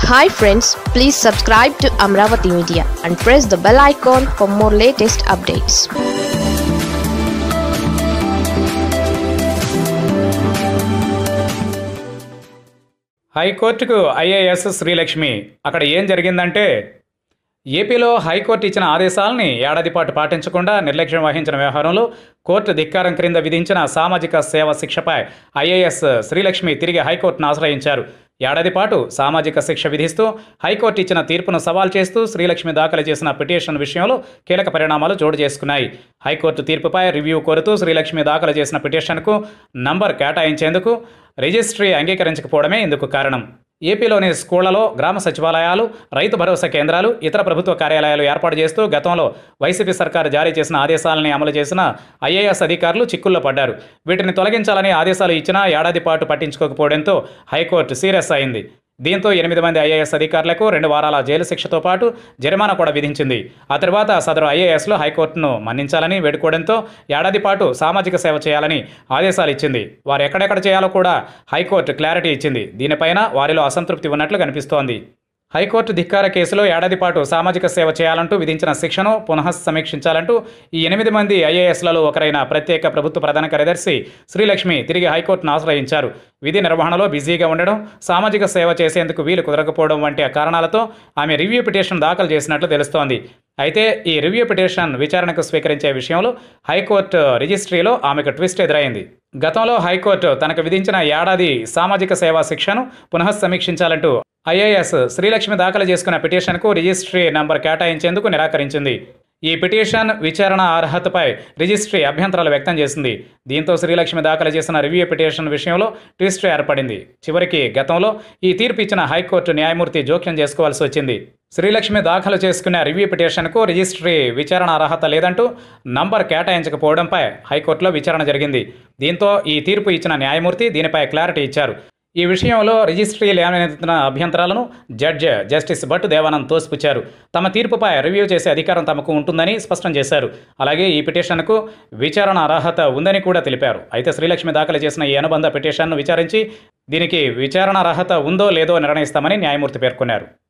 hi friends please subscribe to Amaravati media and press the bell icon for more latest updates హైకోర్టుకు IAS Srilakshmi అక్కడ ఏం జరిగిందంటే ఏపీలో high court ఇచ్చిన ఆదేశాలని ఏడాది పాటు పాటించకుండా నిర్లక్ష్యం వహించిన వ్యవహారంలో కోర్టు ధిక్కారం క్రింద విధించిన సామాజిక సేవ శిక్షపై ఐఏఎస్ శ్రీలక్ష్మి తిరిగి హైకోర్టును ఆశ్రయించారు ఏడాది పాటు సామాజిక శిక్ష విధిస్తూ హైకోర్టు ఇచ్చిన తీర్పును సవాల్ చేస్తూ శ్రీలక్ష్మి దాఖలు చేసిన పిటిషన్ విషయంలో కీలక పరిణామాలు చోటు చేసుకున్నాయి హైకోర్టు తీర్పుపై రివ్యూ కోరుతూ శ్రీలక్ష్మి దాఖలు చేసిన పిటిషన్కు నంబర్ కేటాయించేందుకు రిజిస్ట్రీ అంగీకరించకపోవడమే ఇందుకు కారణం ఏపీలోని స్కూళ్లలో గ్రామ సచివాలయాలు రైతు భరోసా కేంద్రాలు ఇతర ప్రభుత్వ కార్యాలయాలు ఏర్పాటు చేస్తూ గతంలో వైసీపీ సర్కారు జారీ చేసిన ఆదేశాలని అమలు చేసిన ఐఏఎస్ అధికారులు చిక్కుల్లో పడ్డారు వీటిని తొలగించాలని ఆదేశాలు ఇచ్చినా ఏడాది పాటు పట్టించుకోకపోవడంతో హైకోర్టు సీరియస్ అయింది దీంతో ఎనిమిది మంది ఐఏఎస్ అధికారులకు రెండు వారాల జైలు శిక్షతో పాటు జరిమానా కూడా విధించింది ఆ తర్వాత సదరు ఐఏఎస్లు హైకోర్టును మన్నించాలని వేడుకోవడంతో ఏడాది పాటు సామాజిక సేవ చేయాలని ఆదేశాలు ఇచ్చింది వారు ఎక్కడెక్కడ చేయాలో కూడా హైకోర్టు క్లారిటీ ఇచ్చింది దీనిపైన వారిలో అసంతృప్తి ఉన్నట్లు కనిపిస్తోంది హైకోర్టు ధిక్కార కేసులో ఏడాది పాటు సామాజిక సేవ చేయాలంటూ విధించిన శిక్షను పునః సమీక్షించాలంటూ ఈ ఎనిమిది మంది ఐఏఎస్లలో ఒకరైన ప్రత్యేక ప్రభుత్వ ప్రధాన కార్యదర్శి శ్రీలక్ష్మి తిరిగి హైకోర్టును ఆశ్రయించారు విధి నిర్వహణలో బిజీగా ఉండడం సామాజిక సేవ చేసేందుకు వీలు కుదరకపోవడం వంటి కారణాలతో ఆమె రివ్యూ పిటిషన్ దాఖలు చేసినట్లు తెలుస్తోంది అయితే ఈ రివ్యూ పిటిషన్ విచారణకు స్వీకరించే విషయంలో హైకోర్టు రిజిస్ట్రీలో ఆమెకు ట్విస్ట్ ఎదురైంది గతంలో హైకోర్టు తనకు విధించిన ఏడాది సామాజిక సేవా శిక్షను పునః సమీక్షించాలంటూ ఐఏఎస్ శ్రీలక్ష్మి దాఖలు చేసుకున్న పిటిషన్కు రిజిస్ట్రీ నంబర్ కేటాయించేందుకు నిరాకరించింది ఈ పిటిషన్ విచారణ అర్హతపై రిజిస్ట్రీ అభ్యంతరాలు వ్యక్తం చేసింది దీంతో శ్రీలక్ష్మి దాఖలు చేసిన రివ్యూ పిటిషన్ విషయంలో ట్విస్ట్ ఏర్పడింది చివరికి గతంలో ఈ తీర్పు ఇచ్చిన హైకోర్టు న్యాయమూర్తి జోక్యం చేసుకోవాల్సి వచ్చింది శ్రీలక్ష్మి దాఖలు చేసుకున్న రివ్యూ పిటిషన్కు రిజిస్ట్రీ విచారణ అర్హత లేదంటూ నంబర్ కేటాయించకపోవడంపై హైకోర్టులో విచారణ జరిగింది దీంతో ఈ తీర్పు ఇచ్చిన న్యాయమూర్తి దీనిపై క్లారిటీ ఇచ్చారు ఈ విషయంలో రిజిస్ట్రీ లేవనెత్తిన అభ్యంతరాలను జడ్జ్ జస్టిస్ భట్ దేవానంద్ తోసిపుచ్చారు తమ తీర్పుపై రివ్యూ చేసే అధికారం తమకు ఉంటుందని స్పష్టం చేశారు అలాగే ఈ పిటిషన్కు విచారణ అర్హత ఉందని కూడా తెలిపారు అయితే శ్రీలక్ష్మి దాఖలు చేసిన ఈ అనుబంధ పిటిషన్ను విచారించి దీనికి విచారణ అర్హత ఉందో లేదో నిర్ణయిస్తామని న్యాయమూర్తి పేర్కొన్నారు